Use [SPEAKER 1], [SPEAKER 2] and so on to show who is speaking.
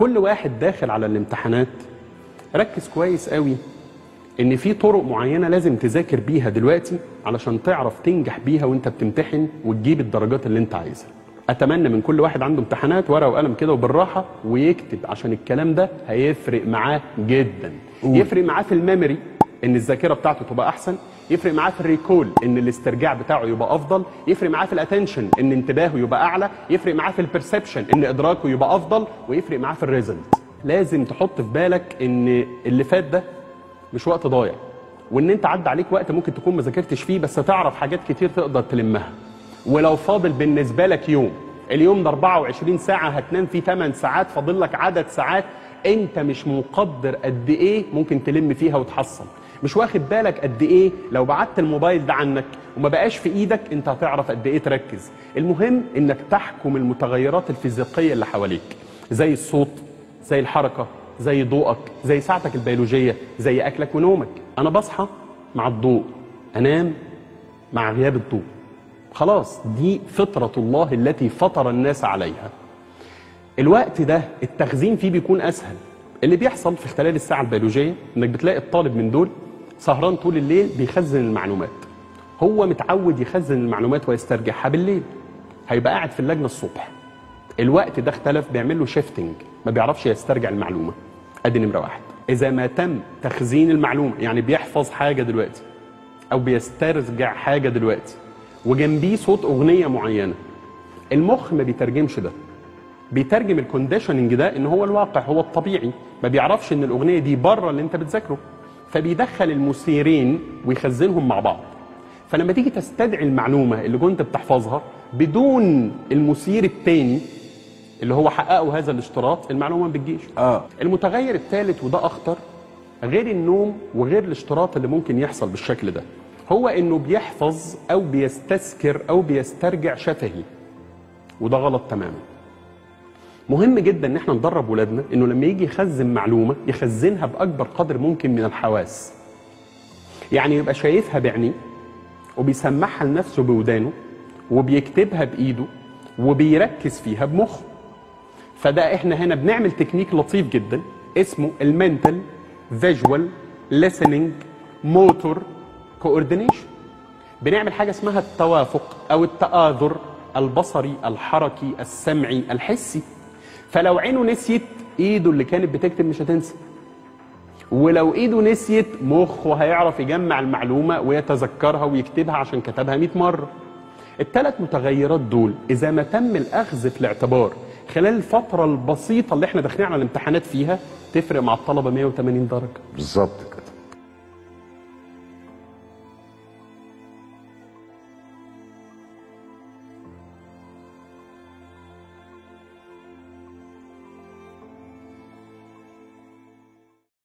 [SPEAKER 1] كل واحد داخل على الامتحانات ركز كويس قوي ان في طرق معينه لازم تذاكر بيها دلوقتي علشان تعرف تنجح بيها وانت بتمتحن وتجيب الدرجات اللي انت عايزها اتمنى من كل واحد عنده امتحانات ورقه وقلم كده وبالراحه ويكتب عشان الكلام ده هيفرق معاه جدا يفرق معاه في الميموري ان الذاكره بتاعته تبقى احسن يفرق معاه في الريكول ان الاسترجاع بتاعه يبقى افضل يفرق معاه في الاتنشن ان انتباهه يبقى اعلى يفرق معاه في البرسبشن ان ادراكه يبقى افضل ويفرق معاه في الريزلت لازم تحط في بالك ان اللي فات ده مش وقت ضايع وان انت عدى عليك وقت ممكن تكون ما ذاكرتش فيه بس تعرف حاجات كتير تقدر تلمها ولو فاضل بالنسبه لك يوم اليوم ده 24 ساعه هتنام فيه 8 ساعات فاضل لك عدد ساعات انت مش مقدر قد ايه ممكن تلم فيها وتحصل مش واخد بالك قد ايه لو بعدت الموبايل ده عنك وما بقاش في ايدك انت هتعرف قد ايه تركز المهم انك تحكم المتغيرات الفيزيقيه اللي حواليك زي الصوت زي الحركه زي ضوءك زي ساعتك البيولوجيه زي اكلك ونومك انا بصحى مع الضوء انام مع غياب الضوء خلاص دي فطره الله التي فطر الناس عليها الوقت ده التخزين فيه بيكون اسهل اللي بيحصل في خلال الساعه البيولوجيه انك بتلاقي الطالب من دول سهران طول الليل بيخزن المعلومات هو متعود يخزن المعلومات ويسترجعها بالليل هيبقى قاعد في اللجنه الصبح الوقت ده اختلف بيعمل له شيفتنج ما بيعرفش يسترجع المعلومه ادي نمره واحد اذا ما تم تخزين المعلومه يعني بيحفظ حاجه دلوقتي او بيسترجع حاجه دلوقتي وجنبيه صوت اغنيه معينه المخ ما بيترجمش ده بيترجم الكونديشننج ده ان هو الواقع هو الطبيعي ما بيعرفش ان الاغنيه دي بره اللي انت بتذاكره فبيدخل المثيرين ويخزنهم مع بعض فلما تيجي تستدعي المعلومه اللي كنت بتحفظها بدون المثير التاني اللي هو حققه هذا الاشتراط المعلومه ما بتجيش
[SPEAKER 2] اه
[SPEAKER 1] المتغير الثالث وده اخطر غير النوم وغير الاشتراط اللي ممكن يحصل بالشكل ده هو انه بيحفظ او بيستذكر او بيسترجع شفهي وده غلط تماما مهم جدا ان احنا ندرب ولادنا انه لما يجي يخزن معلومه يخزنها باكبر قدر ممكن من الحواس يعني يبقى شايفها بعينيه وبيسمعها لنفسه بودانه وبيكتبها بايده وبيركز فيها بمخه فده احنا هنا بنعمل تكنيك لطيف جدا اسمه المنتال فيجوال listening موتور كوردينيشن بنعمل حاجه اسمها التوافق او التآذر البصري الحركي السمعي الحسي فلو عينه نسيت ايده اللي كانت بتكتب مش هتنسى ولو ايده نسيت مخه هيعرف يجمع المعلومه ويتذكرها ويكتبها عشان كتبها 100 مره الثلاث متغيرات دول اذا ما تم الاخذ في الاعتبار خلال الفتره البسيطه اللي احنا داخلين على الامتحانات فيها تفرق مع الطلبه 180 درجه
[SPEAKER 2] بالظبط كده